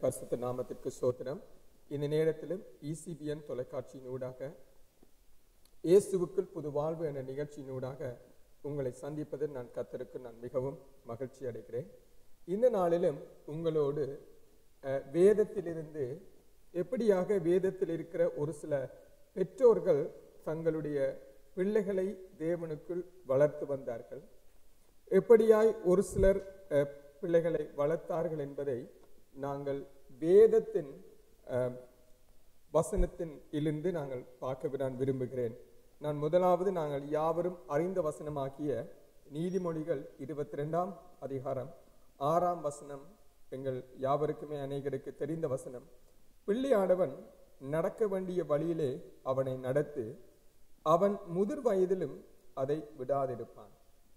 பரிசுத்த நாமத்திற்கு சோத்திரம் இந்த நேரத்திலும் இசிபிஎன் தொலைக்காட்சியின் ஊடாக இயேசுவுக்குள் புது வாழ்வு என்ற நிகழ்ச்சியினூடாக உங்களை சந்திப்பதில் நான் கத்தருக்கு நான் மிகவும் மகிழ்ச்சி அடைகிறேன் இந்த நாளிலும் உங்களோடு அஹ், வேதத்திலிருந்து எப்படியாக வேதத்தில் இருக்கிற ஒரு சில பெற்றோர்கள் தங்களுடைய பிள்ளைகளை தேவனுக்குள் வளர்த்து வந்தார்கள் எப்படியாய் ஒரு சிலர் அஹ், பிள்ளைகளை வளர்த்தார்கள் என்பதை நாங்கள் வேதத்தின் அஹ், வசனத்தின் இலிருந்து நாங்கள் பார்க்க நான் விரும்புகிறேன் நான் முதலாவது நாங்கள் யாவரும் அறிந்த வசனமாகிய நீதிமொழிகள் இருபத்தி ரெண்டாம் அதிகாரம் ஆறாம் வசனம் எங்கள் யாவருக்குமே அநேகருக்கு தெரிந்த வசனம் பிள்ளையானவன் நடக்க வேண்டிய வழியிலே அவனை நடத்து அவன் முதிர் வயதிலும் அதை விடாதிருப்பான்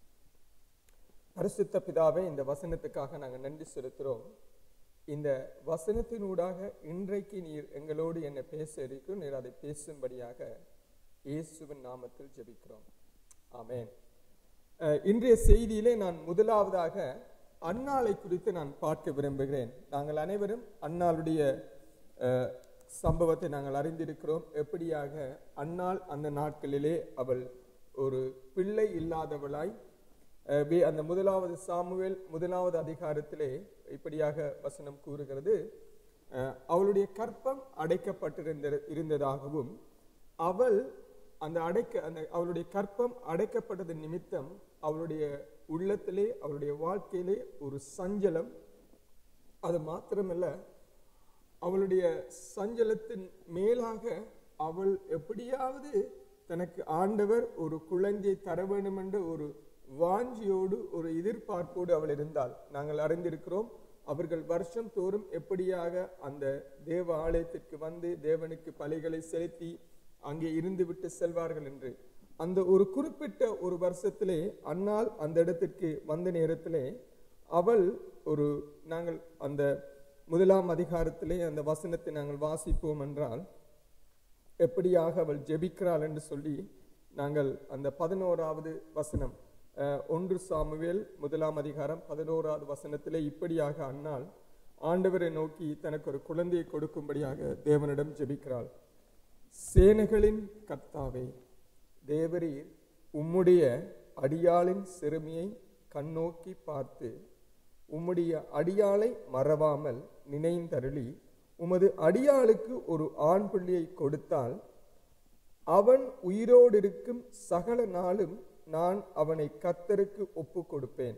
பரிசுத்த பிதாவே இந்த வசனத்துக்காக நாங்கள் நன்றி செலுத்துகிறோம் இந்த வசனத்தினூடாக இன்றைக்கு நீர் எங்களோடு என்ன பேச இருக்கும் நீர் அதை பேசும்படியாக இயேசுவின் நாமத்தில் ஜெபிக்கிறோம் ஆமென் அஹ், இன்றைய செய்தியிலே நான் முதலாவதாக அன்னாளை குறித்து நான் பார்க்க விரும்புகிறேன் நாங்கள் அனைவரும் அன்னாளுடைய அஹ், சம்பவத்தை நாங்கள் அறிந்திருக்கிறோம் எப்படியாக அன்னாள் அந்த நாட்களிலே அவள் ஒரு பிள்ளை இல்லாதவளாய் அஹ் வே- அந்த முதலாவது சாமுவேல் முதலாவது அதிகாரத்திலே இப்படியாக வசனம் கூறுகிறது அஹ் அவளுடைய கற்பம் அடைக்கப்பட்டிருந்த இருந்ததாகவும் அவள் அந்த அடைக்க அந்த அவளுடைய கற்பம் அடைக்கப்பட்டது நிமித்தம் அவளுடைய உள்ளத்திலே அவளுடைய வாழ்க்கையிலே ஒரு சஞ்சலம் அது மாத்திரமல்ல அவளுடைய சஞ்சலத்தின் மேலாக அவள் எப்படியாவது தனக்கு ஆண்டவர் ஒரு குழந்தையை தர வேண்டும் என்ற ஒரு வாஞ்சியோடு ஒரு எதிர்பார்ப்போடு அவள் இருந்தாள் நாங்கள் அறிந்திருக்கிறோம் அவர்கள் வருஷம் தோறும் எப்படியாக அந்த தேவ ஆலயத்திற்கு வந்து தேவனுக்கு பலிகளை செலுத்தி அங்கே இருந்து விட்டு செல்வார்கள் என்று அந்த ஒரு குறிப்பிட்ட ஒரு வருஷத்திலே அன்னாள் அந்த இடத்திற்கு வந்த நேரத்திலே அவள் ஒரு நாங்கள் அந்த முதலாம் அதிகாரத்திலே அந்த வசனத்தை நாங்கள் வாசிப்போம் என்றால் எப்படியாக அவள் ஜெபிக்கிறாள் என்று சொல்லி நாங்கள் அந்த பதினோராவது வசனம் அஹ், ஒன்று சாமுவேல் முதலாம் அதிகாரம் பதினோராவது வசனத்திலே இப்படியாக அன்னாள் ஆண்டவரை நோக்கி தனக்கு ஒரு குழந்தையை கொடுக்கும்படியாக தேவனிடம் ஜெபிக்கிறாள் சேனைகளின் கர்த்தாவே தேவரீர் உம்முடைய அடியாளின் சிறுமியை கண்ணோக்கி பார்த்து உம்முடைய அடியாளை மறவாமல் நினைந்தருளி உமது அடியாளுக்கு ஒரு ஆண் பிள்ளையை கொடுத்தால் அவன் உயிரோடு இருக்கும் சகல நாளும் நான் அவனை கத்தருக்கு ஒப்பு கொடுப்பேன்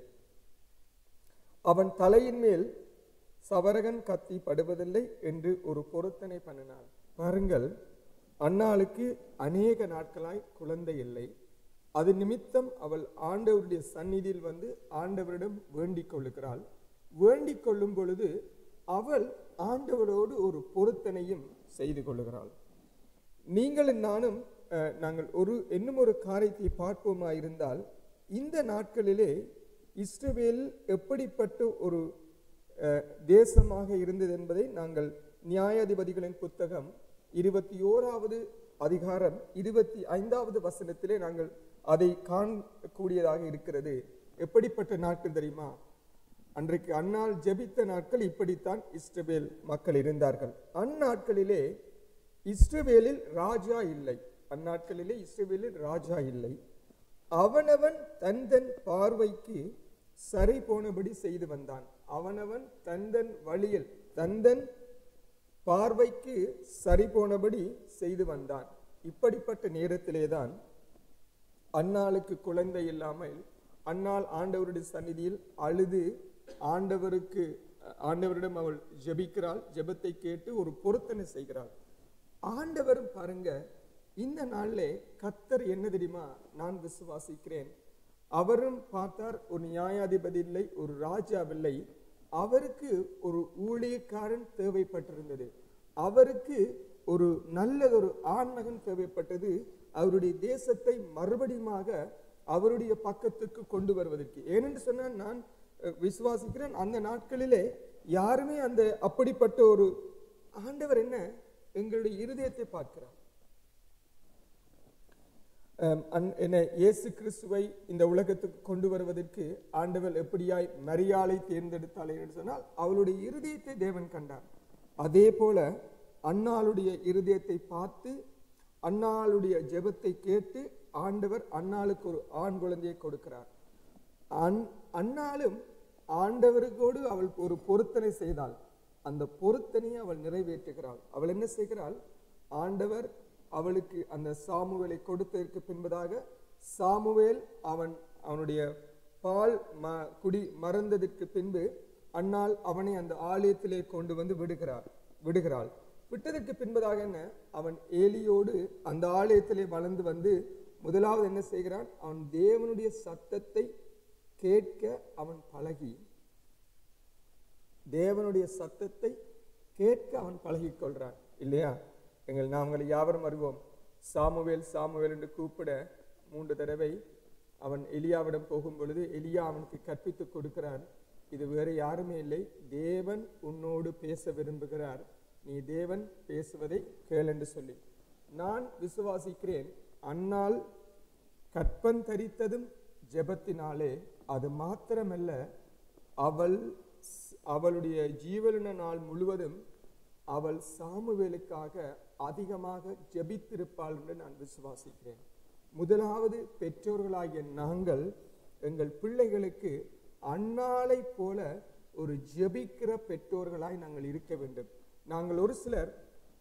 அவன் தலையின் மேல் சவரகன் கத்தி படுவதில்லை என்று ஒரு பொருத்தனை பண்ணினாள் பாருங்கள் அன்னாளுக்கு அநேக நாட்களாய் குழந்தை இல்லை அது நிமித்தம் அவள் ஆண்டவருடைய சந்நிதியில் வந்து ஆண்டவரிடம் வேண்டிக் கொள்ளுகிறாள் வேண்டிக் கொள்ளும் பொழுது அவள் ஆண்டவரோடு ஒரு பொருத்தனையும் செய்து கொள்ளுகிறாள் நீங்களும் நானும் அஹ், நாங்கள் ஒரு இன்னும் ஒரு காரியத்தை பார்ப்போமா இருந்தால் இந்த நாட்களிலே இஸ்ரவேல் எப்படிப்பட்ட ஒரு அஹ், தேசமாக இருந்தது என்பதை நாங்கள் நியாயாதிபதிகளின் புத்தகம் இருபத்தி ஓராவது அதிகாரம் இருபத்தி ஐந்தாவது வசனத்திலே நாங்கள் அதை காணக்கூடியதாக இருக்கிறது எப்படிப்பட்ட நாட்கள் தெரியுமா அன்றைக்கு அந்நாள் ஜெபித்த நாட்கள் இப்படித்தான் இஸ்ரவேல் மக்கள் இருந்தார்கள் அந்நாட்களிலே இஸ்ரவேலில் ராஜா இல்லை அந்நாட்களிலே இஸ்ரவேலில் ராஜா இல்லை அவனவன் தன் தன் பார்வைக்கு சரி போனபடி செய்து வந்தான் அவனவன் தந்தன் வழியில் தந்தன் பார்வைக்கு சரி போனபடி செய்து வந்தான் இப்படிப்பட்ட நேரத்திலேதான் அன்னாளுக்கு குழந்தை இல்லாமல் அன்னாள் ஆண்டவருடைய சந்நிதியில் அழுது ஆண்டவருக்கு ஆண்டவரிடம் அவள் ஜெபிக்கிறாள் ஜெபத்தை கேட்டு ஒரு பொருத்தனை செய்கிறாள் ஆண்டவரும் பாருங்க இந்த நாளிலே கத்தர் என்ன தெரியுமா நான் விசுவாசிக்கிறேன் அவரும் பார்த்தார் ஒரு நியாயாதிபதி இல்லை ஒரு ராஜாவில்லை அவருக்கு ஒரு ஊழியக்காரன் தேவைப்பட்டிருந்தது அவருக்கு ஒரு நல்லதொரு ஆண்மகன் தேவைப்பட்டது அவருடைய தேசத்தை மறுபடியுமாக அவருடைய பக்கத்துக்கு கொண்டு வருவதற்கு ஏனென்று சொன்னால் நான் அஹ், விசுவாசிக்கிறேன் அந்த நாட்களிலே யாருமே அந்த அப்படிப்பட்ட ஒரு ஆண்டவர் என்ன எங்களுடைய இருதயத்தை பார்க்கிறார் அம், அன்- என்ன இயேசு கிறிஸ்துவை இந்த உலகத்துக்கு கொண்டு வருவதற்கு ஆண்டவர் எப்படியாய் மரியாளை தேர்ந்தெடுத்தாள் என்று சொன்னால் அவளுடைய இருதயத்தை தேவன் கண்டார் அதே போல அன்னாளுடைய இருதயத்தை பார்த்து அன்னாளுடைய ஜெபத்தை கேட்டு ஆண்டவர் அன்னாளுக்கு ஒரு ஆண் குழந்தையை கொடுக்கிறார் அன் அன்னாலும் ஆண்டவருக்கோடு அவள் ஒரு பொருத்தனை செய்தாள் அந்த பொருத்தனையை அவள் நிறைவேற்றுகிறாள் அவள் என்ன செய்கிறாள் ஆண்டவர் அவளுக்கு அந்த சாமுவேலை கொடுத்ததற்கு பின்பதாக சாமுவேல் அவன் அவனுடைய பால் ம குடி மறந்ததற்கு பின்பு அன்னாள் அவனை அந்த ஆலயத்திலே கொண்டு வந்து விடுகிறார் விடுகிறாள் விட்டதற்கு பின்பதாக என்ன அவன் ஏலியோடு அந்த ஆலயத்திலே வளர்ந்து வந்து முதலாவது என்ன செய்கிறான் அவன் தேவனுடைய சத்தத்தை கேட்க அவன் பழகி தேவனுடைய சத்தத்தை கேட்க அவன் பழகிக் கொள்றான் இல்லையா எங்கள் நாங்கள் யாவரும் அறிவோம் சாமுவேல் சாமுவேல் என்று கூப்பிட மூன்று தடவை அவன் எலியாவிடம் போகும் பொழுது எலியா அவனுக்கு கற்பித்துக் கொடுக்கிறான் இது வேறு யாருமே இல்லை தேவன் உன்னோடு பேச விரும்புகிறார் நீ தேவன் பேசுவதை கேள் என்று சொல்லி நான் விசுவாசிக்கிறேன் அன்னால் கற்பன் தரித்ததும் ஜெபத்தினாலே அது மாத்திரமல்ல அவள் அவளுடைய ஜீவன நாள் முழுவதும் அவள் சாமுவேலுக்காக அதிகமாக ஜெபித்திருப்பாள் என்று நான் விசுவாசிக்கிறேன் முதலாவது பெற்றோர்களாகிய நாங்கள் எங்கள் பிள்ளைகளுக்கு அன்னாளை போல ஒரு ஜெபிக்கிற பெற்றோர்களாய் நாங்கள் இருக்க வேண்டும் நாங்கள் ஒரு சிலர்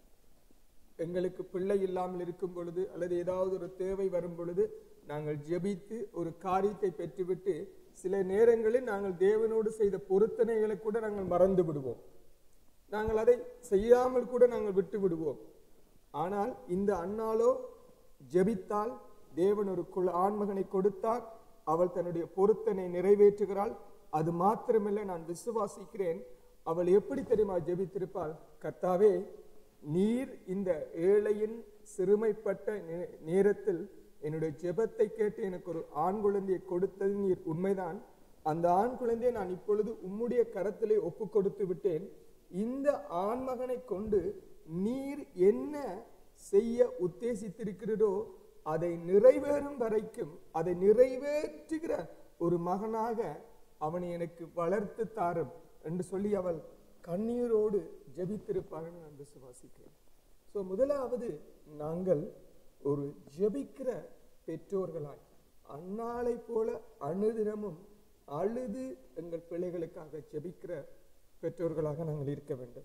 எங்களுக்கு பிள்ளை இல்லாமல் இருக்கும் பொழுது அல்லது ஏதாவது ஒரு தேவை வரும் பொழுது நாங்கள் ஜெபித்து ஒரு காரியத்தை பெற்றுவிட்டு சில நேரங்களில் நாங்கள் தேவனோடு செய்த பொருத்தனைகளை கூட நாங்கள் மறந்து விடுவோம் நாங்கள் அதை செய்யாமல் கூட நாங்கள் விட்டு விடுவோம் ஆனால் இந்த அண்ணாலோ ஜெபித்தால் தேவன் ஒரு குல ஆண்மகனை கொடுத்தார் அவள் தன்னுடைய பொருத்தனை நிறைவேற்றுகிறாள் அது மாத்திரமல்ல நான் விசுவாசிக்கிறேன் அவள் எப்படி தெரியுமா ஜெபித்திருப்பாள் கர்த்தாவே நீர் இந்த ஏழையின் சிறுமைப்பட்ட நே- நேரத்தில் என்னுடைய ஜெபத்தை கேட்டு எனக்கு ஒரு ஆண் குழந்தையை கொடுத்தது நீர் உண்மைதான் அந்த ஆண் குழந்தையை நான் இப்பொழுது உம்முடைய கரத்திலே ஒப்பு கொடுத்து விட்டேன் இந்த ஆண்மகனை கொண்டு நீர் என்ன செய்ய உத்தேசித்திருக்கிறதோ அதை நிறைவேறும் வரைக்கும் அதை நிறைவேற்றுகிற ஒரு மகனாக அவனை எனக்கு வளர்த்து தாரும் என்று சொல்லி அவள் கண்ணீரோடு ஜெபித்திருப்பாள் என்று நான் விசுவாசிக்கிறேன் ஸோ முதலாவது நாங்கள் ஒரு ஜெபிக்கிற பெற்றோர்களாய் அன்னாளை போல அனுதினமும் அழுது எங்கள் பிள்ளைகளுக்காக ஜெபிக்கிற பெற்றோர்களாக நாங்கள் இருக்க வேண்டும்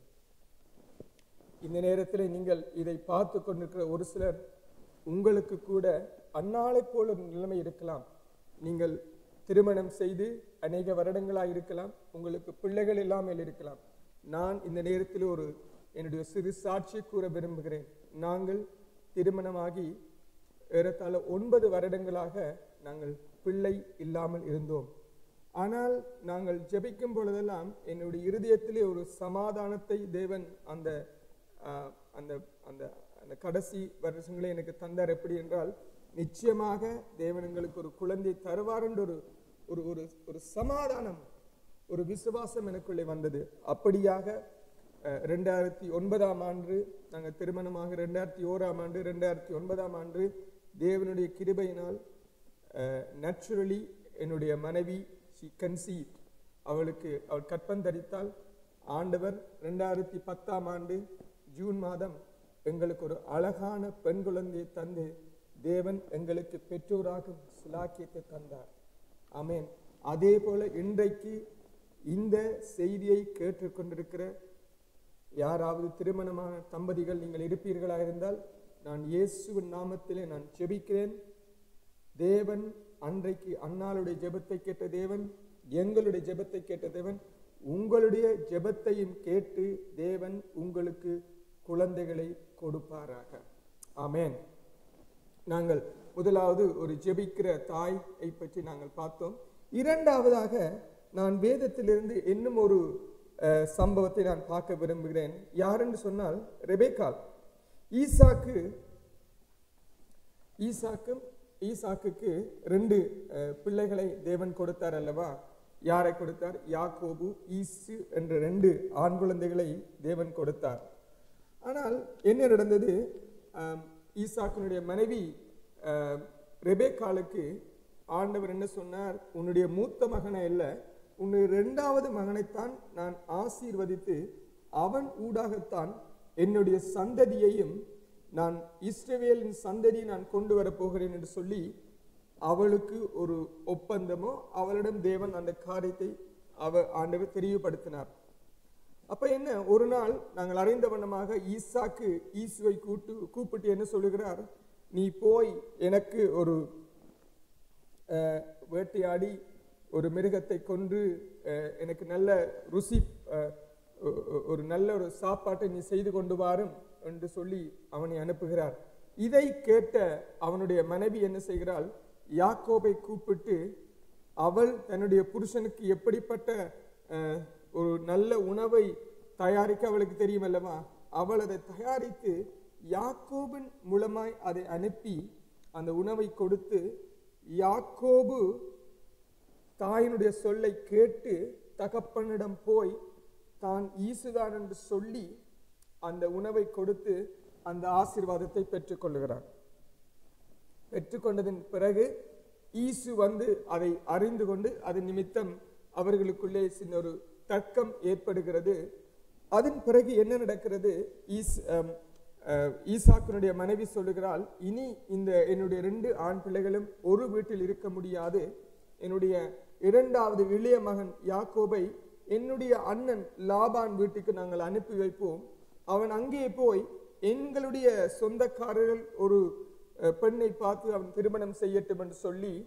இந்த நேரத்தில் நீங்கள் இதை பார்த்து கொண்டிருக்கிற ஒரு சிலர் உங்களுக்கு கூட அன்னாளை போல ஒரு நிலைமை இருக்கலாம் நீங்கள் திருமணம் செய்து அநேக வருடங்களாக இருக்கலாம் உங்களுக்கு பிள்ளைகள் இல்லாமல் இருக்கலாம் நான் இந்த நேரத்தில் ஒரு என்னுடைய சிறு சாட்சி கூற விரும்புகிறேன் நாங்கள் திருமணமாகி ஏறத்தாழ ஒன்பது வருடங்களாக நாங்கள் பிள்ளை இல்லாமல் இருந்தோம் ஆனால் நாங்கள் ஜெபிக்கும் பொழுதெல்லாம் என்னுடைய இருதயத்திலே ஒரு சமாதானத்தை தேவன் அந்த ஆஹ், அந்த அந்த அந்த கடைசி வருஷங்களே எனக்கு தந்தார் எப்படி என்றால் நிச்சயமாக தேவன் எங்களுக்கு ஒரு குழந்தை தருவார் என்ற ஒரு ஒரு ஒரு ஒரு சமாதானம் ஒரு விசுவாசம் எனக்குள்ளே வந்தது அப்படியாக அஹ், ரெண்டாயிரத்தி ஒன்பதாம் ஆண்டு நாங்கள் திருமணமாக ரெண்டாயிரத்தி ஓராம் ஆண்டு ரெண்டாயிரத்தி ஒன்பதாம் ஆண்டு தேவனுடைய கிருபையினால் நேச்சுரலி என்னுடைய மனைவி ஷி கன்சீவ் அவளுக்கு அவள் கற்பந்தரித்தால் ஆண்டவர் ரெண்டாயிரத்தி பத்தாம் ஆண்டு ஜூன் மாதம் எங்களுக்கு ஒரு அழகான பெண் குழந்தையை தந்து தேவன் எங்களுக்கு பெற்றோராகும் சிலாக்கியத்தை தந்தார் ஆமென் அதே போல இன்றைக்கு இந்த செய்தியை கேட்டுக்கொண்டிருக்கிற யாராவது திருமணமான தம்பதிகள் நீங்கள் இருப்பீர்களா இருந்தால் நான் இயேசுவின் நாமத்திலே நான் ஜெபிக்கிறேன் தேவன் அன்றைக்கு அன்னாளுடைய ஜெபத்தை கேட்ட தேவன் எங்களுடைய ஜெபத்தை கேட்ட தேவன் உங்களுடைய ஜெபத்தையும் கேட்டு தேவன் உங்களுக்கு குழந்தைகளை கொடுப்பாராக ஆமென் நாங்கள் முதலாவது ஒரு ஜெபிக்கிற தாயை பற்றி நாங்கள் பார்த்தோம் இரண்டாவதாக நான் வேதத்திலிருந்து இன்னும் ஒரு அஹ், சம்பவத்தை நான் பார்க்க விரும்புகிறேன் யாருன்னு சொன்னால் ரெபேக்கால் ஈசாக்கு ஈசாக்கும் ஈசாக்குக்கு ரெண்டு அஹ், பிள்ளைகளை தேவன் கொடுத்தார் அல்லவா யாரை கொடுத்தார் யாக்கோபு ஈசு என்ற ரெண்டு ஆண் குழந்தைகளை தேவன் கொடுத்தார் ஆனால் என்ன நடந்தது ஆம், ஈசாக்கினுடைய மனைவி ஆம், ரெபேக்காளுக்கு ஆண்டவர் என்ன சொன்னார் உன்னுடைய மூத்த மகனை அல்ல உன்னுடைய இரண்டாவது மகனைத்தான் நான் ஆசீர்வதித்து அவன் ஊடாகத்தான் என்னுடைய சந்ததியையும் நான் இஸ்ரவேலின் சந்ததியை நான் கொண்டு வரப் போகிறேன் என்று சொல்லி அவளுக்கு ஒரு ஒப்பந்தமோ அவளிடம் தேவன் அந்த காரியத்தை அவ ஆண்டவர் தெரியப்படுத்தினார் அப்ப என்ன ஒரு நாள் நாங்கள் அறிந்த வண்ணமாக ஈசாக்கு ஈசுவை கூட்டு கூப்பிட்டு என்ன சொல்லுகிறார் நீ போய் எனக்கு ஒரு அஹ், வேட்டையாடி ஒரு மிருகத்தை கொன்று அஹ், எனக்கு நல்ல ருசி அஹ், ஒ- ஒ- ஒரு நல்ல ஒரு சாப்பாட்டை நீ செய்து கொண்டு வாரும் என்று சொல்லி அவனை அனுப்புகிறார் இதை கேட்ட அவனுடைய மனைவி என்ன செய்கிறாள் யாக்கோபை கூப்பிட்டு அவள் தன்னுடைய புருஷனுக்கு எப்படிப்பட்ட அஹ், ஒரு நல்ல உணவை தயாரிக்க அவளுக்கு தெரியும் அல்லவா அவள் அதை தயாரித்து யாக்கோபின் மூலமாய் அதை அனுப்பி அந்த உணவை கொடுத்து யாக்கோபு தாயினுடைய சொல்லை கேட்டு தகப்பனிடம் போய் தான் ஈசுதான் என்று சொல்லி அந்த உணவை கொடுத்து அந்த ஆசீர்வாதத்தை பெற்றுக்கொள்ளுகிறான் பெற்றுக்கொண்டதன் பிறகு ஈசு வந்து அதை அறிந்து கொண்டு அது நிமித்தம் அவர்களுக்குள்ளே சின்ன ஒரு தர்க்கம் ஏற்படுகிறது அதன் பிறகு என்ன நடக்கிறது ஈஸ் அம், அஹ், ஈசாக்கினுடைய மனைவி சொல்லுகிறாள் இனி இந்த என்னுடைய ரெண்டு ஆண் பிள்ளைகளும் ஒரு வீட்டில் இருக்க முடியாது என்னுடைய இரண்டாவது இளைய மகன் யாக்கோபை என்னுடைய அண்ணன் லாபான் வீட்டுக்கு நாங்கள் அனுப்பி வைப்போம் அவன் அங்கே போய் எங்களுடைய சொந்தக்காரர்கள் ஒரு அஹ், பெண்ணை பார்த்து அவன் திருமணம் செய்யட்டும் என்று சொல்லி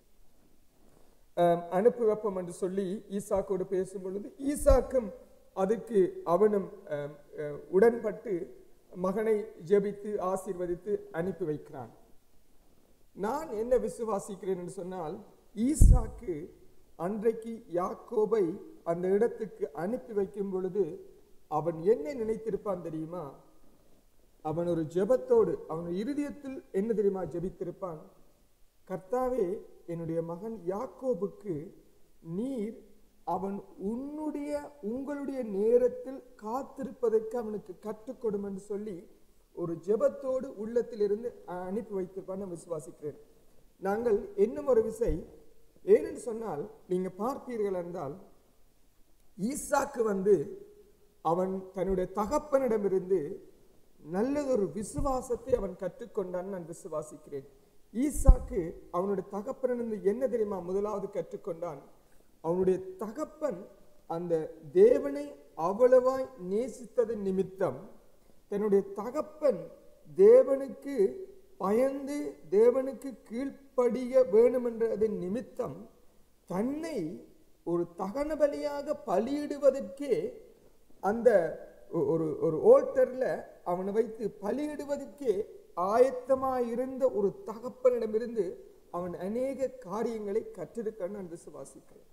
அஹ், அனுப்பி வைப்போம் என்று சொல்லி ஈசாக்கோடு பேசும் பொழுது ஈசாக்கும் அதுக்கு அவனும் அஹ், அஹ், உடன்பட்டு மகனை ஜெபித்து ஆசீர்வதித்து அனுப்பி வைக்கிறான் நான் என்ன விசுவாசிக்கிறேன் என்று சொன்னால் ஈசாக்கு அன்றைக்கு யாக்கோபை அந்த இடத்துக்கு அனுப்பி வைக்கும் பொழுது அவன் என்ன நினைத்திருப்பான் தெரியுமா அவன் ஒரு ஜெபத்தோடு அவன் இருதயத்தில் என்ன தெரியுமா ஜெபித்திருப்பான் கர்த்தாவே என்னுடைய மகன் யாக்கோபுக்கு நீர் அவன் உன்னுடைய உங்களுடைய நேரத்தில் காத்திருப்பதற்கு அவனுக்கு கற்றுக்கொடும் என்று சொல்லி ஒரு ஜெபத்தோடு உள்ளத்திலிருந்து அனுப்பி வைத்திருப்பான் நான் விசுவாசிக்கிறேன் நாங்கள் இன்னும் ஒரு விசை ஏனென்று சொன்னால் நீங்க பார்ப்பீர்கள் என்றால் ஈசாக்கு வந்து அவன் தன்னுடைய தகப்பனிடமிருந்து நல்லதொரு விசுவாசத்தை அவன் கற்றுக்கொண்டான் நான் விசுவாசிக்கிறேன் ஈசாக்கு அவனுடைய தகப்பனிடமிருந்து என்ன தெரியுமா முதலாவது கற்றுக்கொண்டான் அவனுடைய தகப்பன் அந்த தேவனை அவ்வளவாய் நேசித்ததன் நிமித்தம் தன்னுடைய தகப்பன் தேவனுக்கு பயந்து தேவனுக்கு கீழ்ப்படிய வேணுமென்றதன் நிமித்தம் தன்னை ஒரு தகன பலியாக பலியிடுவதற்கே அந்த ஒ- ஒரு ஒரு ஓல்டர்ல அவனை வைத்து பலியிடுவதற்கே ஆயத்தமாயிருந்த ஒரு தகப்பனிடமிருந்து அவன் அநேக காரியங்களை கற்றிருக்கான்னு நான் விசுவாசிக்கிறேன்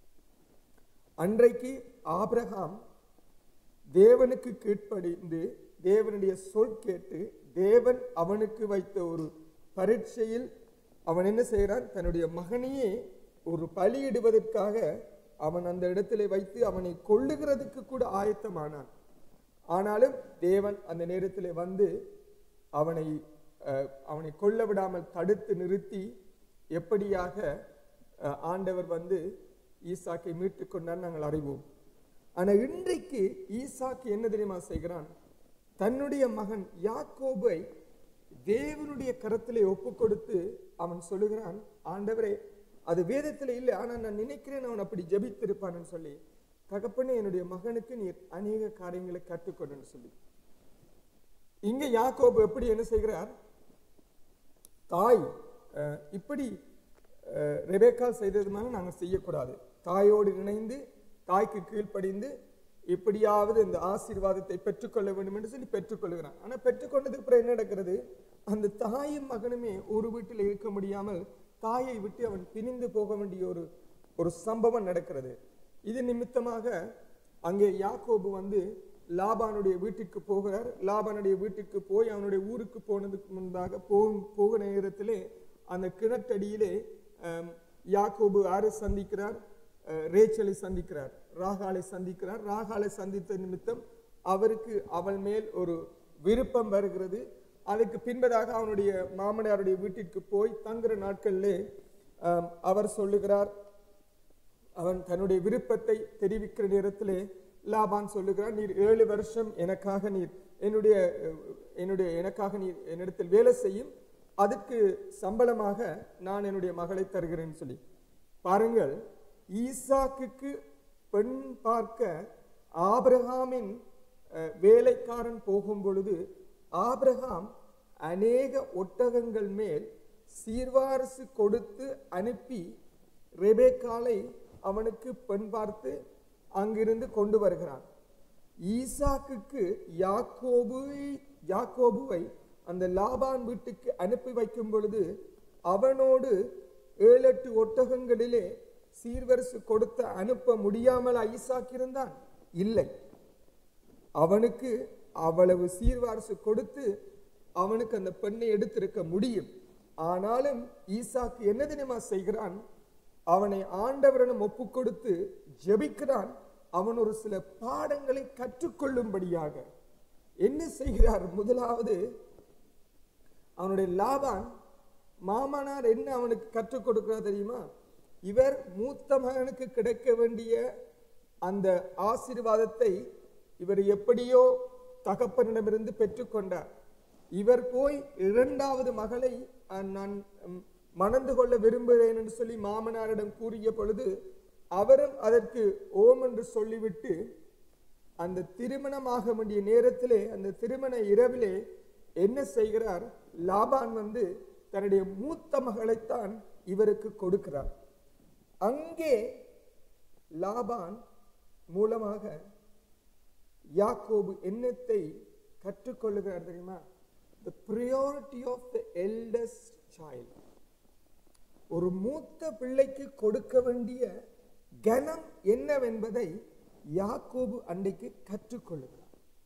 அன்றைக்கு ஆபிரகாம் தேவனுக்கு கீழ்ப்படிந்து தேவனுடைய சொல் கேட்டு தேவன் அவனுக்கு வைத்த ஒரு பரீட்சையில் அவன் என்ன செய்கிறான் தன்னுடைய மகனையே ஒரு பலியிடுவதற்காக அவன் அந்த இடத்திலே வைத்து அவனை கொள்ளுகிறதுக்கு கூட ஆயத்தமானான் ஆனாலும் தேவன் அந்த நேரத்திலே வந்து அவனை அஹ், அவனை கொல்ல விடாமல் தடுத்து நிறுத்தி எப்படியாக அஹ், ஆண்டவர் வந்து ஈசாக்கை மீட்டு கொண்டார் நாங்கள் அறிவோம் ஆனா இன்றைக்கு ஈசாக்கு என்ன தெரியுமா செய்கிறான் தன்னுடைய மகன் யாக்கோபை தேவனுடைய கரத்திலே ஒப்பு கொடுத்து அவன் சொல்லுகிறான் ஆண்டவரே அது வேதத்துல இல்லை ஆனா நான் நினைக்கிறேன் அவன் அப்படி ஜெபித்திருப்பான்னு சொல்லி தகப்பனே என்னுடைய மகனுக்கு நீர் அநேக காரியங்களை கற்றுக்கொடுன்னு சொல்லி இங்க யாக்கோபு எப்படி என்ன செய்கிறார் தாய் அஹ், இப்படி அஹ், ரெபேக்கா செய்தது மாதிரி நாங்கள் செய்யக்கூடாது தாயோடு இணைந்து தாய்க்கு கீழ்ப்படிந்து எப்படியாவது இந்த ஆசீர்வாதத்தை பெற்றுக்கொள்ள வேண்டும் என்று சொல்லி பெற்றுக்கொள்கிறான் ஆனா பெற்றுக்கொண்டதுக்கு அப்புறம் என்ன நடக்கிறது அந்த தாயும் மகனுமே ஒரு வீட்டில் இருக்க முடியாமல் தாயை விட்டு அவன் பிரிந்து போக வேண்டிய ஒரு ஒரு சம்பவம் நடக்கிறது இது நிமித்தமாக அங்கே யாக்கோபு வந்து லாபானுடைய வீட்டுக்கு போகிறார் லாபானுடைய வீட்டுக்கு போய் அவனுடைய ஊருக்கு போனதுக்கு முன்பாக போகும் போக நேரத்திலே அந்த கிணற்றடியிலே ஆம், யாக்கோபு யாரை சந்திக்கிறார் அஹ், ரேச்சலை சந்திக்கிறார் ராகாலை சந்திக்கிறார் ராகாலை சந்தித்த நிமித்தம் அவருக்கு அவள் மேல் ஒரு விருப்பம் வருகிறது அதுக்கு பின்பதாக அவனுடைய மாமனாருடைய வீட்டிற்கு போய் தங்குற நாட்களிலே ஆம், அவர் சொல்லுகிறார் அவன் தன்னுடைய விருப்பத்தை தெரிவிக்கிற நேரத்திலே லாபான் சொல்லுகிறார் நீர் ஏழு வருஷம் எனக்காக நீர் என்னுடைய அஹ், என்னுடைய எனக்காக நீர் என்னிடத்தில் வேலை செய்யும் அதற்கு சம்பளமாக நான் என்னுடைய மகளை தருகிறேன்னு சொல்லி பாருங்கள் ஈசாக்குக்கு பெண் பார்க்க ஆபிரகாமின் அஹ், வேலைக்காரன் போகும் பொழுது ஆபிரகாம் அநேக ஒட்டகங்கள் மேல் சீர்வாரசு கொடுத்து அனுப்பி ரெபேக்காலை அவனுக்கு பெண் பார்த்து அங்கிருந்து கொண்டு வருகிறான் ஈசாக்குக்கு யாக்கோபுவை யாக்கோபுவை அந்த லாபான் வீட்டுக்கு அனுப்பி வைக்கும் பொழுது அவனோடு ஏழு எட்டு ஒட்டகங்களிலே சீர்வரிசு கொடுத்து அனுப்ப முடியாமல் ஈசாக்கு இருந்தான் இல்லை அவனுக்கு அவ்வளவு சீர்வாரசு கொடுத்து அவனுக்கு அந்த பெண்ணை எடுத்திருக்க முடியும் ஆனாலும் ஈசாக்கு என்ன தெரியுமா செய்கிறான் அவனை ஆண்டவரிடம் ஒப்பு கொடுத்து ஜெபிக்கிறான் அவன் ஒரு சில பாடங்களை கற்றுக்கொள்ளும்படியாக என்ன செய்கிறார் முதலாவது அவனுடைய லாபான் மாமனார் என்ன அவனுக்கு கற்றுக் கொடுக்கிறார் தெரியுமா இவர் மூத்த மகனுக்கு கிடைக்க வேண்டிய அந்த ஆசீர்வாதத்தை இவர் எப்படியோ தகப்பனிடமிருந்து பெற்றுக்கொண்டார் இவர் போய் இரண்டாவது மகளை அஹ், நான் ம், மணந்து கொள்ள விரும்புகிறேன் என்று சொல்லி மாமனாரிடம் கூறிய பொழுது அவரும் அதற்கு ஓம் என்று சொல்லிவிட்டு அந்த திருமணமாக வேண்டிய நேரத்திலே அந்த திருமண இரவிலே என்ன செய்கிறார் லாபான் வந்து தன்னுடைய மூத்த மகளைத்தான் இவருக்கு கொடுக்கிறார் அங்கே லாபான் மூலமாக யாக்கோபு என்னத்தை கற்றுக்கொள்ளுகிறார் தெரியுமா the priority of the eldest child ஒரு மூத்த பிள்ளைக்கு கொடுக்க வேண்டிய கனம் என்னவென்பதை யாக்கோபு அன்றைக்கு கற்றுக்கொள்ளுகிறார்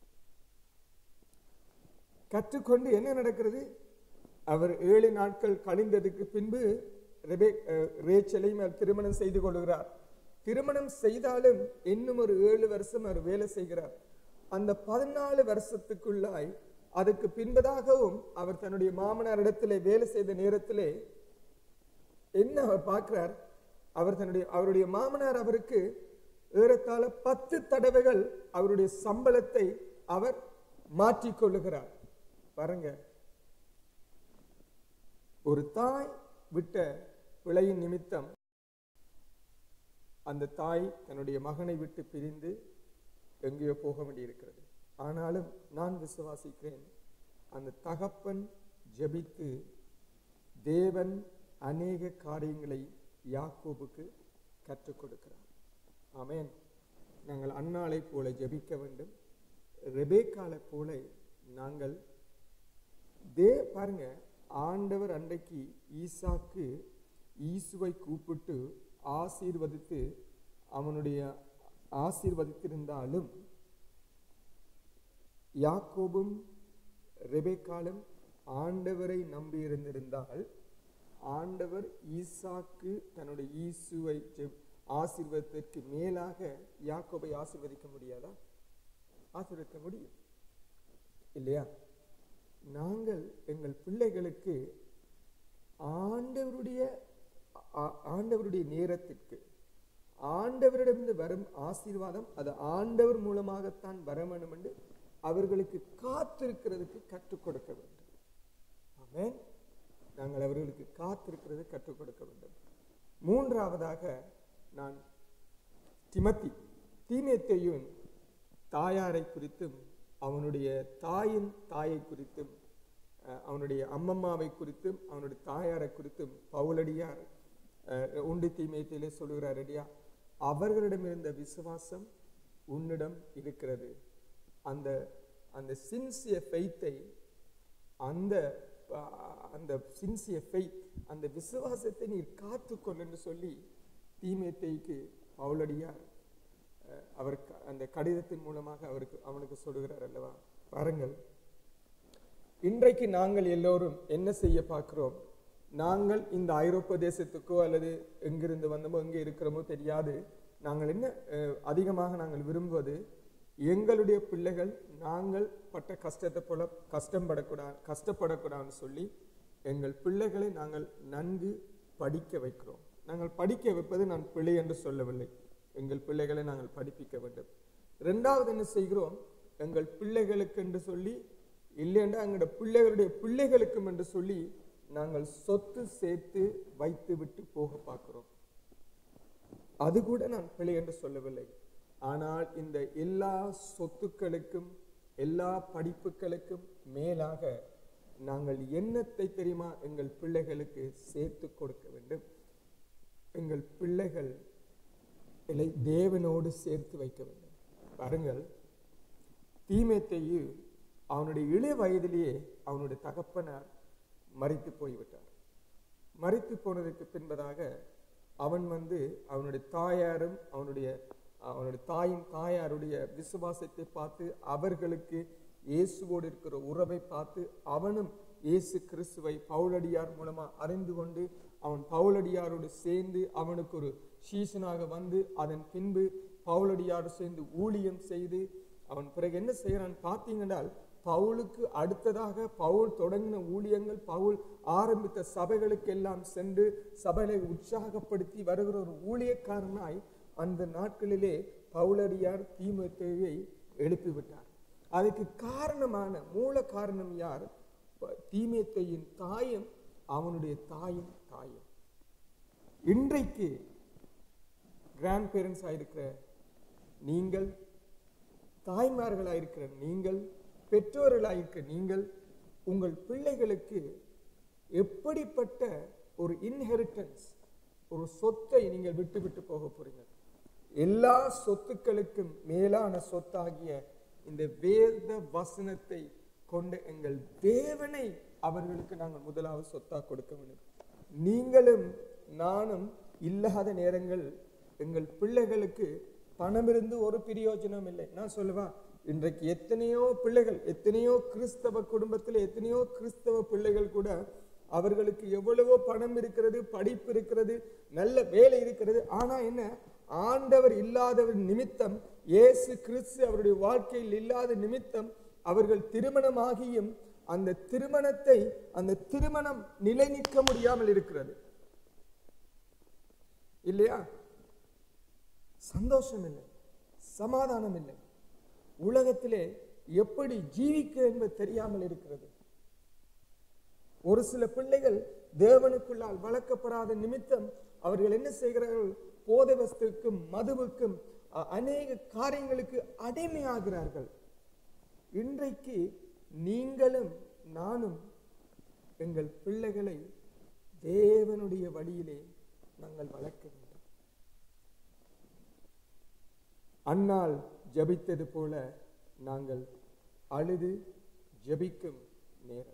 கற்றுக்கொண்டு என்ன நடக்கிறது அவர் ஏழு நாட்கள் கழிந்ததுக்கு பின்பு ரெபே அஹ், ரேச்சலையும் அவர் திருமணம் செய்து கொள்கிறார் திருமணம் செய்தாலும் இன்னும் ஒரு ஏழு வருஷம் அவர் வேலை செய்கிறார் அந்த பதினாலு வருஷத்துக்குள்ளாய் அதுக்கு பின்பதாகவும் அவர் தன்னுடைய மாமனாரிடத்திலே வேலை செய்த நேரத்திலே என்ன அவர் பார்க்கிறார் அவர் தன்னுடைய அவருடைய மாமனார் அவருக்கு ஏறத்தாழ பத்து தடவைகள் அவருடைய சம்பளத்தை அவர் மாற்றிக்கொள்ளுகிறார் பாருங்க ஒரு தாய் விட்ட பிழையின் நிமித்தம் அந்த தாய் தன்னுடைய மகனை விட்டு பிரிந்து எங்கேயோ போக வேண்டியிருக்கிறது ஆனாலும் நான் விசுவாசிக்கிறேன் அந்த தகப்பன் ஜெபித்து தேவன் அநேக காரியங்களை யாக்கோபுக்கு கற்றுக் கொடுக்கிறார் ஆமென் நாங்கள் அன்னாளை போல ஜெபிக்க வேண்டும் ரெபேக்காலை போல நாங்கள் தே பாருங்க ஆண்டவர் அன்றைக்கு ஈசாக்கு ஈசுவை கூப்பிட்டு ஆசீர்வதித்து அவனுடைய ஆசீர்வதித்திருந்தாலும் யாக்கோபும் ரெபேக்காலும் ஆண்டவரை நம்பியிருந்திருந்தால் ஆண்டவர் ஈசாக்கு தன்னுடைய ஈசுவை ஜெப்- ஆசீர்வதித்ததற்கு மேலாக யாக்கோபை ஆசீர்வதிக்க முடியாதா ஆசீர்வதிக்க முடியும் இல்லையா நாங்கள் எங்கள் பிள்ளைகளுக்கு ஆண்டவருடைய ஆ- ஆண்டவருடைய நேரத்திற்கு ஆண்டவரிடமிருந்து வரும் ஆசீர்வாதம் அது ஆண்டவர் மூலமாகத்தான் வர வேண்டும் என்று அவர்களுக்கு காத்திருக்கிறதுக்கு கற்றுக் கொடுக்க வேண்டும் ஆமென் நாங்கள் அவர்களுக்கு காத்திருக்கிறது கற்றுக் கொடுக்க வேண்டும் மூன்றாவதாக நான் திமத்தி தீமேத்தேயுவின் தாயாரை குறித்தும் அவனுடைய தாயின் தாயை குறித்தும் அஹ், அவனுடைய அம்மம்மாவை குறித்தும் அவனுடைய தாயாரை குறித்தும் பவுலடியார் அஹ், உண்டு தீமேத்திலே சொல்லுகிறார் அடியா அவர்களிடம் இருந்த விசுவாசம் உன்னிடம் இருக்கிறது அந்த அந்த சின்சிய ஃபெய்த்தை அந்த அஹ், அந்த சின்சிய ஃபெய்த் அந்த விசுவாசத்தை நீர் காத்துக்கொள் என்று சொல்லி தீமேத்தைக்கு பவுலடியார் அஹ், அவர் க- அந்த கடிதத்தின் மூலமாக அவருக்கு அவனுக்கு சொல்லுகிறார் அல்லவா பாருங்கள் இன்றைக்கு நாங்கள் எல்லோரும் என்ன செய்ய பார்க்கிறோம் நாங்கள் இந்த ஐரோப்பிய தேசத்துக்கோ அல்லது எங்கிருந்து வந்தோமோ எங்கே இருக்கிறோமோ தெரியாது நாங்கள் என்ன அஹ், அதிகமாக நாங்கள் விரும்புவது எங்களுடைய பிள்ளைகள் நாங்கள் பட்ட கஷ்டத்தை போல கஷ்டப்படக்கூடாது கஷ்டப்படக்கூடாதுன்னு சொல்லி எங்கள் பிள்ளைகளை நாங்கள் நன்கு படிக்க வைக்கிறோம் நாங்கள் படிக்க வைப்பது நான் பிழை என்று சொல்லவில்லை எங்கள் பிள்ளைகளை நாங்கள் படிப்பிக்க வேண்டும் ரெண்டாவது என்ன செய்கிறோம் எங்கள் பிள்ளைகளுக்கு என்று சொல்லி இல்லைன்னா எங்களுடைய பிள்ளைகளுடைய பிள்ளைகளுக்கும் என்று சொல்லி நாங்கள் சொத்து சேர்த்து வைத்து விட்டு போக பார்க்கிறோம் அது கூட நான் பிழை என்று சொல்லவில்லை ஆனால் இந்த எல்லா சொத்துக்களுக்கும் எல்லா படிப்புகளுக்கும் மேலாக நாங்கள் என்னத்தை தெரியுமா எங்கள் பிள்ளைகளுக்கு சேர்த்து கொடுக்க வேண்டும் எங்கள் பிள்ளைகள் இலை தேவனோடு சேர்த்து வைக்க வேண்டும் பாருங்கள் தீமேத்தையு அவனுடைய இளைய வயதிலேயே அவனுடைய தகப்பனார் மறித்து போய்விட்டார் மறித்து போனதற்கு பின்பதாக அவன் வந்து அவனுடைய தாயாரும் அவனுடைய அவனுடைய தாயின் தாயாருடைய விசுவாசத்தை பார்த்து அவர்களுக்கு இயேசுவோடு இருக்கிற உறவை பார்த்து அவனும் இயேசு கிறிஸ்துவை பவுலடியார் மூலமா அறிந்து கொண்டு அவன் பவுலடியாரோடு சேர்ந்து அவனுக்கு ஒரு சீசனாக வந்து அதன் பின்பு பவுலடியாரோடு சேர்ந்து ஊழியம் செய்து அவன் பிறகு என்ன செய்யறான் பார்த்தீங்கன்னால் பவுலுக்கு அடுத்ததாக பவுல் தொடங்கின ஊழியங்கள் பவுல் ஆரம்பித்த சபைகளுக்கு எல்லாம் சென்று சபைகளை உற்சாகப்படுத்தி வருகிற ஒரு ஊழியக்காரனாய் அந்த நாட்களிலே பவுலடியார் தீமத்தேயை எழுப்பிவிட்டார் அதுக்கு காரணமான மூல காரணம் யார் தீமேத்தையின் தாயும் அவனுடைய தாயும் தாயும் இன்றைக்கு கிராண்ட் பேரண்ட்ஸ் ஆயிருக்கிற நீங்கள் தாய்மார்களாயிருக்கிற நீங்கள் பெற்றோர்களாயிருக்கிற நீங்கள் உங்கள் பிள்ளைகளுக்கு எப்படிப்பட்ட ஒரு இன்ஹெரிட்டன்ஸ் ஒரு சொத்தை நீங்கள் விட்டு விட்டு போக போறீங்க எல்லா சொத்துக்களுக்கும் மேலான சொத்தாகிய இந்த வேத வசனத்தை கொண்ட எங்கள் தேவனை அவர்களுக்கு நாங்கள் முதலாவது சொத்தா கொடுக்க வேண்டும் நீங்களும் நானும் இல்லாத நேரங்கள் எங்கள் பிள்ளைகளுக்கு பணம் இருந்து ஒரு பிரயோஜனம் இல்லை நான் சொல்லுவா இன்றைக்கு எத்தனையோ பிள்ளைகள் எத்தனையோ கிறிஸ்தவ குடும்பத்தில் எத்தனையோ கிறிஸ்தவ பிள்ளைகள் கூட அவர்களுக்கு எவ்வளவோ பணம் இருக்கிறது படிப்பு இருக்கிறது நல்ல வேலை இருக்கிறது ஆனா என்ன ஆண்டவர் இல்லாதவர் நிமித்தம் இயேசு கிறிஸ்து அவருடைய வாழ்க்கையில் இல்லாத நிமித்தம் அவர்கள் திருமணமாகியும் அந்த திருமணத்தை அந்த திருமணம் நிலை நிற்க முடியாமல் இருக்கிறது இல்லையா சந்தோஷம் இல்லை சமாதானம் இல்லை உலகத்திலே எப்படி ஜீவிக்க என்பது தெரியாமல் இருக்கிறது ஒரு சில பிள்ளைகள் தேவனுக்குள்ளால் வளர்க்கப்படாத நிமித்தம் அவர்கள் என்ன செய்கிறார்கள் போதை வஸ்துக்கும் மதுவுக்கும் அ- அநேக காரியங்களுக்கு அடிமையாகிறார்கள் இன்றைக்கு நீங்களும் நானும் எங்கள் பிள்ளைகளை தேவனுடைய வழியிலே நாங்கள் வளர்க்க வேண்டும் அன்னால் ஜெபித்தது போல நாங்கள் அழுது ஜெபிக்கும் நேரம்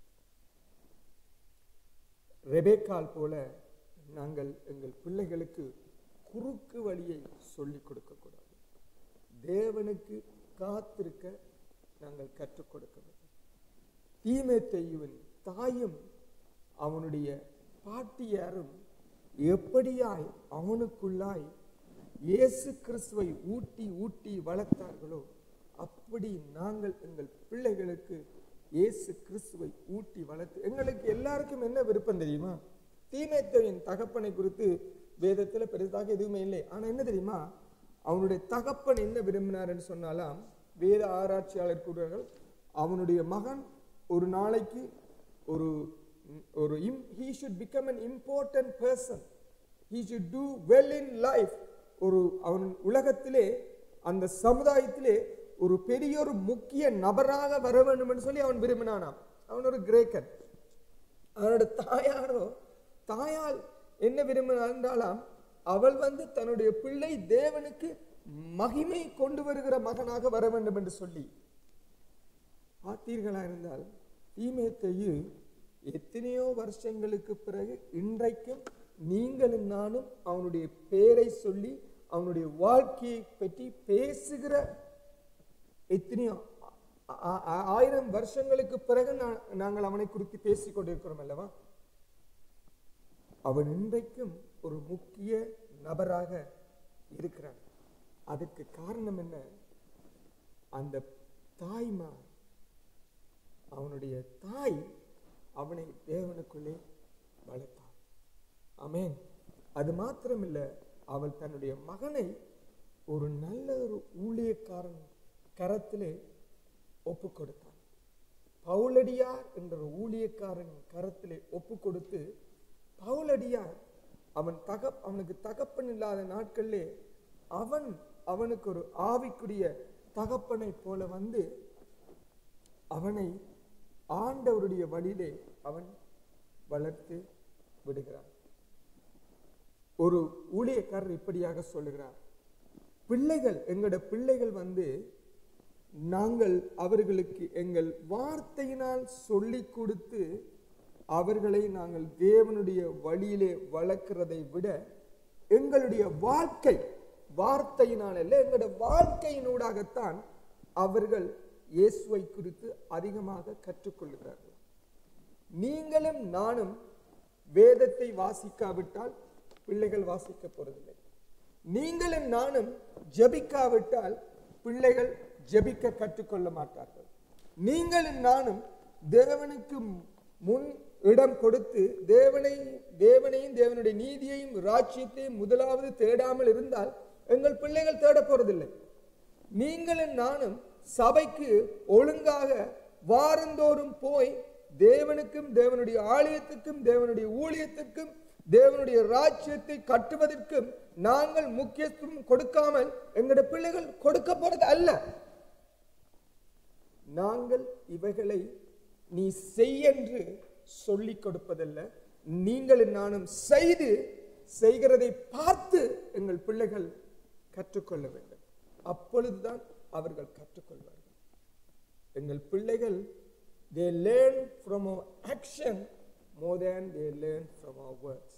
ரெபேக்கால் போல நாங்கள் எங்கள் பிள்ளைகளுக்கு குறுக்கு வழியை சொல்லிக் கொடுக்க கூடாது தேவனுக்கு காத்திருக்க நாங்கள் கற்றுக் கொடுக்க வேண்டும் தீமேத்தையுவின் தாயும் அவனுடைய பாட்டியாரும் எப்படியாய் அவனுக்குள்ளாய் இயேசு கிறிஸ்துவை ஊட்டி ஊட்டி வளர்த்தார்களோ அப்படி நாங்கள் எங்கள் பிள்ளைகளுக்கு இயேசு கிறிஸ்துவை ஊட்டி வளர்த்து எங்களுக்கு எல்லாருக்கும் என்ன விருப்பம் தெரியுமா தீமேத்தையின் தகப்பனை குறித்து வேதத்துல பெரிதாக எதுவுமே இல்லை ஆனா என்ன தெரியுமா அவனுடைய தகப்பன் என்ன விரும்பினார்னு சொன்னாலாம் வேத ஆராய்ச்சியாளர் கூறுவார்கள் அவனுடைய மகன் ஒரு நாளைக்கு ஒரு ஒரு he should become an important person he should do well in life ஒரு அவன் உலகத்திலே அந்த சமுதாயத்திலே ஒரு பெரிய ஒரு முக்கிய நபராக வர வேண்டும் சொல்லி அவன் விரும்பினானாம் அவன் ஒரு கிரேக்கன் அவனோட தாயாரோ தாயால் என்ன விரும்பினாள் என்றாலாம் அவள் வந்து தன்னுடைய பிள்ளை தேவனுக்கு மகிமை கொண்டு வருகிற மகனாக வர வேண்டும் என்று சொல்லி பார்த்தீர்களா இருந்தால் தீமேத்தையு எத்தனையோ வருஷங்களுக்கு பிறகு இன்றைக்கும் நீங்களும் நானும் அவனுடைய பேரை சொல்லி அவனுடைய வாழ்க்கையை பற்றி பேசுகிற எத்தனையோ ஆ- ஆ- ஆ- ஆயிரம் வருஷங்களுக்கு பிறகு நா- நாங்கள் அவனை குறித்து பேசிக் கொண்டிருக்கிறோம் அல்லவா அவன் இன்றைக்கும் ஒரு முக்கிய நபராக இருக்கிறான் அதற்கு காரணம் என்ன அந்த தாய்மார் அவனுடைய தாய் அவனை தேவனுக்குள்ளே வளர்த்தாள் ஆமென் அது மாத்திரமில்ல அவள் தன்னுடைய மகனை ஒரு நல்ல ஒரு ஊழியக்காரன் கரத்திலே ஒப்பு கொடுத்தான் பவுலடியார் என்ற ஒரு ஊழியக்காரன் கரத்திலே ஒப்பு கொடுத்து பவுலடியார் அவன் தக அவனுக்கு தகப்பன் இல்லாத நாட்களிலே அவன் அவனுக்கு ஒரு ஆவிக்குரிய தகப்பனை போல வந்து அவனை ஆண்டவருடைய வழியிலே அவன் வளர்த்து விடுகிறான் ஒரு ஊழியக்காரர் இப்படியாக சொல்லுகிறார் பிள்ளைகள் எங்களோட பிள்ளைகள் வந்து நாங்கள் அவர்களுக்கு எங்கள் வார்த்தையினால் சொல்லிக் கொடுத்து அவர்களை நாங்கள் தேவனுடைய வழியிலே வளர்க்கிறதை விட எங்களுடைய வாழ்க்கை வார்த்தையினால் அல்ல எங்களுடைய வாழ்க்கையினூடாகத்தான் அவர்கள் இயேசுவை குறித்து அதிகமாக கற்றுக்கொள்கிறார்கள் நீங்களும் நானும் வேதத்தை வாசிக்காவிட்டால் பிள்ளைகள் வாசிக்க போறதில்லை நீங்களும் நானும் ஜெபிக்காவிட்டால் பிள்ளைகள் ஜெபிக்க கற்றுக்கொள்ள மாட்டார்கள் நீங்களும் நானும் தேவனுக்கு முன் இடம் கொடுத்து தேவனை தேவனையும் தேவனுடைய நீதியையும் ராஜ்யத்தையும் முதலாவது தேடாமல் இருந்தால் எங்கள் பிள்ளைகள் தேட போறதில்லை நீங்களும் நானும் சபைக்கு ஒழுங்காக வாரந்தோறும் போய் தேவனுக்கும் தேவனுடைய ஆலயத்துக்கும் தேவனுடைய ஊழியத்துக்கும் தேவனுடைய ராஜ்யத்தை கட்டுவதற்கும் நாங்கள் முக்கியத்துவம் கொடுக்காமல் எங்களுடைய பிள்ளைகள் கொடுக்க போறது அல்ல நாங்கள் இவைகளை நீ செய் என்று சொல்லிக் கொடுப்பதல்ல நீங்கள் நானும் செய்து செய்கிறதை பார்த்து எங்கள் பிள்ளைகள் கற்றுக்கொள்ள வேண்டும் அப்பொழுதுதான் அவர்கள் கற்றுக்கொள்வார்கள் எங்கள் பிள்ளைகள் they learn from our action more than they learn from our words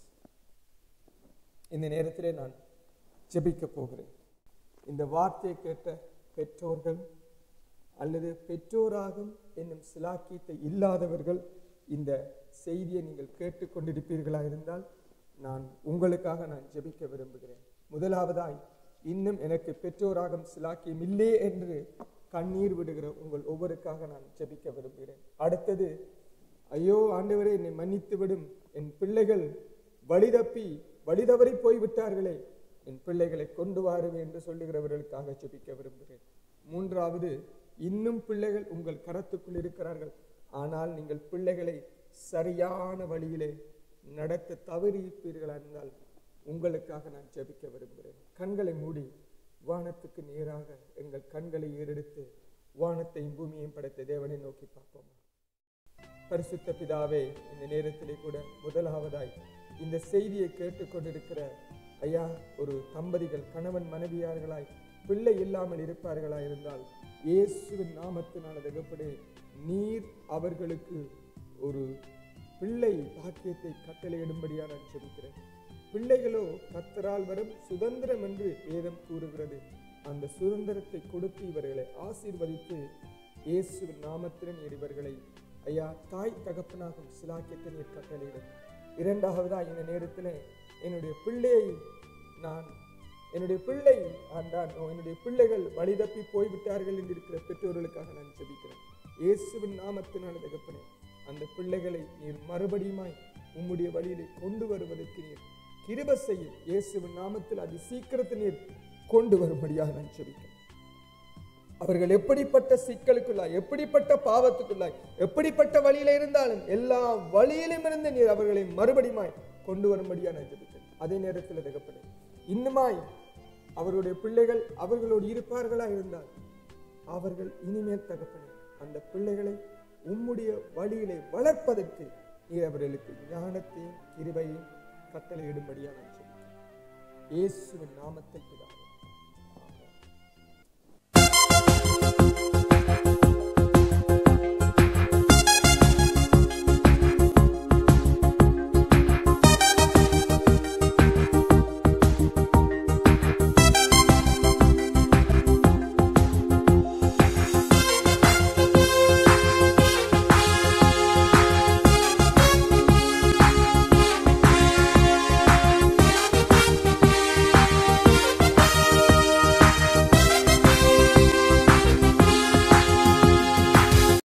இந்த நேரத்திலே நான் ஜெபிக்க போகிறேன் இந்த வார்த்தையை கேட்ட பெற்றோர்கள் அல்லது பெற்றோராகும் என்னும் சிலாக்கியத்தை இல்லாதவர்கள் இந்த செய்தியை நீங்கள் கேட்டுக்கொண்டிருப்பீர்களா இருந்தால் நான் உங்களுக்காக நான் ஜெபிக்க விரும்புகிறேன் முதலாவதாய் இன்னும் எனக்கு பெற்றோராகும் சிலாக்கியம் இல்லையே என்று கண்ணீர் விடுகிற உங்கள் ஒவ்வொருக்காக நான் ஜெபிக்க விரும்புகிறேன் அடுத்தது ஐயோ ஆண்டவரே என்னை மன்னித்து விடும் என் பிள்ளைகள் வழிதப்பி வழிதவறி போய்விட்டார்களே என் பிள்ளைகளை கொண்டு வாருவேன் என்று சொல்லுகிறவர்களுக்காக ஜெபிக்க விரும்புகிறேன் மூன்றாவது இன்னும் பிள்ளைகள் உங்கள் கரத்துக்குள் இருக்கிறார்கள் ஆனால் நீங்கள் பிள்ளைகளை சரியான வழியிலே நடத்த தவறியிருப்பீர்களா இருந்தால் உங்களுக்காக நான் ஜெபிக்க விரும்புகிறேன் கண்களை மூடி வானத்துக்கு நேராக எங்கள் கண்களை ஏறெடுத்து வானத்தையும் பூமியையும் படைத்த தேவனை நோக்கி பார்ப்போமா பரிசுத்த பிதாவே இந்த நேரத்திலே கூட முதலாவதாய் இந்த செய்தியை கேட்டுக்கொண்டிருக்கிற ஐயா ஒரு தம்பதிகள் கணவன் மனைவியார்களாய் பிள்ளை இல்லாமல் இருப்பார்களா இருந்தால் இயேசுவின் நாமத்தினால் தகப்படே நீர் அவர்களுக்கு ஒரு பிள்ளை பாக்கியத்தை கட்டளையிடும்படியா நான் ஜெபிக்கிறேன் பிள்ளைகளோ கத்தரால் வரும் சுதந்திரம் என்று வேதம் கூறுகிறது அந்த சுதந்திரத்தை கொடுத்து இவர்களை ஆசீர்வதித்து இயேசுவின் நாமத்திலே நீர் இவர்களை ஐயா தாய் தகப்பனாகும் சிலாக்கியத்தை நீர் கட்டளையிடும் இரண்டாவதா இந்த நேரத்தில் என்னுடைய பிள்ளையை நான் என்னுடைய பிள்ளை ஆண்டான் என்னுடைய பிள்ளைகள் வழி தப்பி போய்விட்டார்கள் என்று இருக்கிற பெற்றோர்களுக்காக நான் ஜெபிக்கிறேன் இயேசுவின் நாமத்தினால் தகப்பனே அந்த பிள்ளைகளை நீர் மறுபடியுமாய் உம்முடைய வழியிலே கொண்டு வருவதற்கு நீர் கிருப செய்யும் இயேசுவின் நாமத்தில் அதி சீக்கிரத்தில் நீர் கொண்டு வரும்படியாக நான் ஜெபிக்கிறேன் அவர்கள் எப்படிப்பட்ட சிக்கலுக்குள்ளாய் எப்படிப்பட்ட பாவத்துக்குள்ளாய் எப்படிப்பட்ட வழியில இருந்தாலும் எல்லா வழியிலும் இருந்து நீர் அவர்களை மறுபடியுமாய் கொண்டு வரும்படியா நான் ஜெபிக்கிறேன் அதே நேரத்தில் தகப்பனே இன்னுமாய் அவருடைய பிள்ளைகள் அவர்களோடு இருப்பார்களா இருந்தால் அவர்கள் இனிமேல் தகப்பனே அந்த பிள்ளைகளை உம்முடைய வழியிலே வளர்ப்பதற்கு நீர் அவர்களுக்கு ஞானத்தையும் கிருபையும் கட்டளையிடும்படியா நான் சொல்கிறேன் இயேசுவின் நாமத்தை பிதாவே